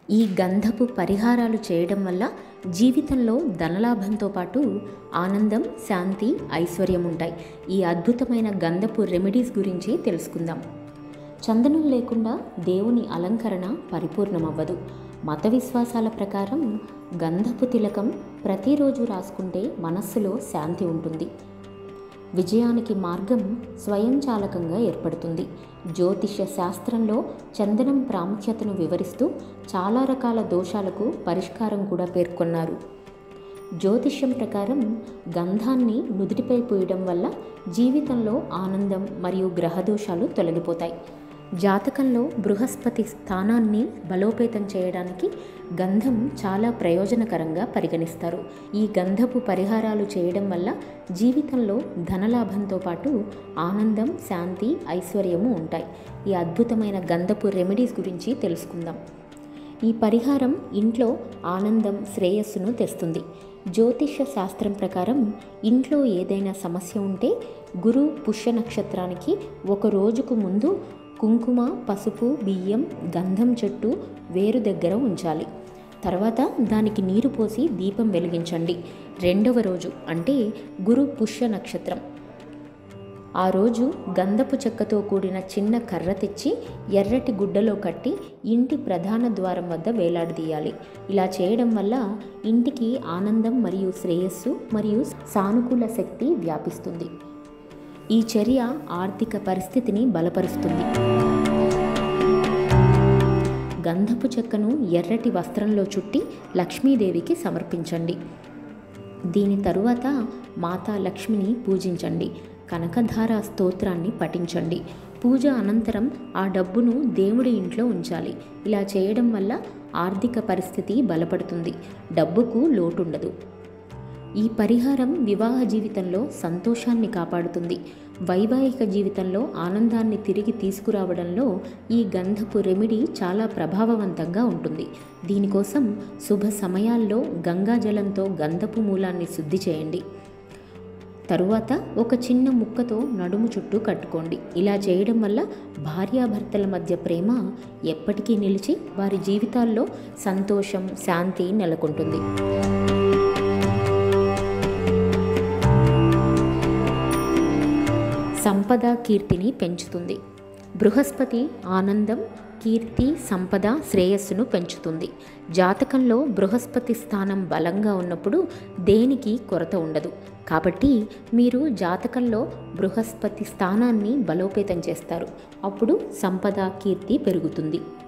ఈ గంధపు పరిహారాలు చేయడం వల్ల జీవితంలో ధనలాభంతో పాటు ఆనందం శాంతి ఐశ్వర్యం ఉంటాయి ఈ అద్భుతమైన గంధపు రెమెడీస్ గురించి తెలుసుకుందాం చందనం లేకుండా దేవుని అలంకరణ పరిపూర్ణమవ్వదు మత విశ్వాసాల ప్రకారం గంధపు తిలకం ప్రతిరోజు రాసుకుంటే మనస్సులో శాంతి ఉంటుంది విజయానికి మార్గం స్వయంచాలకంగా ఏర్పడుతుంది జ్యోతిష్య శాస్త్రంలో చందనం ప్రాముఖ్యతను వివరిస్తూ చాలా రకాల దోషాలకు పరిష్కారం కూడా పేర్కొన్నారు జ్యోతిష్యం ప్రకారం గంధాన్ని నుదుటిపై పూయడం వల్ల జీవితంలో ఆనందం మరియు గ్రహదోషాలు తొలగిపోతాయి జాతకంలో బృహస్పతి స్థానాన్ని బలోపేతం చేయడానికి గంధం చాలా ప్రయోజనకరంగా పరిగణిస్తారు ఈ గంధపు పరిహారాలు చేయడం వల్ల జీవితంలో ధనలాభంతో పాటు ఆనందం శాంతి ఐశ్వర్యము ఉంటాయి ఈ అద్భుతమైన గంధపు రెమెడీస్ గురించి తెలుసుకుందాం ఈ పరిహారం ఇంట్లో ఆనందం శ్రేయస్సును తెస్తుంది జ్యోతిష శాస్త్రం ప్రకారం ఇంట్లో ఏదైనా సమస్య ఉంటే గురు పుష్య నక్షత్రానికి ఒక రోజుకు ముందు కుంకుమ పసుపు బియ్యం గంధం చెట్టు వేరు దగ్గర ఉంచాలి తర్వాత దానికి నీరు పోసి దీపం వెలిగించండి రెండవ రోజు అంటే గురు పుష్య నక్షత్రం ఆ రోజు గంధపు చెక్కతో కూడిన చిన్న కర్ర తెచ్చి ఎర్రటి గుడ్డలో కట్టి ఇంటి ప్రధాన ద్వారం వద్ద వేలాడదీయాలి ఇలా చేయడం వల్ల ఇంటికి ఆనందం మరియు శ్రేయస్సు మరియు సానుకూల శక్తి వ్యాపిస్తుంది ఈ చర్య ఆర్థిక పరిస్థితిని బలపరుస్తుంది గంధపు చెక్కను ఎర్రటి వస్త్రంలో చుట్టి లక్ష్మీదేవికి సమర్పించండి దీని తరువాత మాతా లక్ష్మిని పూజించండి కనకధార స్తోత్రాన్ని పఠించండి పూజ అనంతరం ఆ డబ్బును దేవుడి ఇంట్లో ఉంచాలి ఇలా చేయడం వల్ల ఆర్థిక పరిస్థితి బలపడుతుంది డబ్బుకు లోటుండదు ఈ పరిహారం వివాహ జీవితంలో సంతోషాన్ని కాపాడుతుంది వైవాహిక జీవితంలో ఆనందాన్ని తిరిగి తీసుకురావడంలో ఈ గంధపు రెమెడీ చాలా ప్రభావవంతంగా ఉంటుంది దీనికోసం శుభ సమయాల్లో గంగాజలంతో గంధపు మూలాన్ని శుద్ధి చేయండి తరువాత ఒక చిన్న ముక్కతో నడుము చుట్టూ కట్టుకోండి ఇలా చేయడం వల్ల భార్యాభర్తల మధ్య ప్రేమ ఎప్పటికీ నిలిచి వారి జీవితాల్లో సంతోషం శాంతి నెలకొంటుంది సంపద కీర్తిని పెంచుతుంది బృహస్పతి ఆనందం కీర్తి సంపద శ్రేయస్సును పెంచుతుంది జాతకంలో బృహస్పతి స్థానం బలంగా ఉన్నప్పుడు దేనికి కొరత ఉండదు కాబట్టి మీరు జాతకంలో బృహస్పతి స్థానాన్ని బలోపేతం చేస్తారు అప్పుడు సంపద కీర్తి పెరుగుతుంది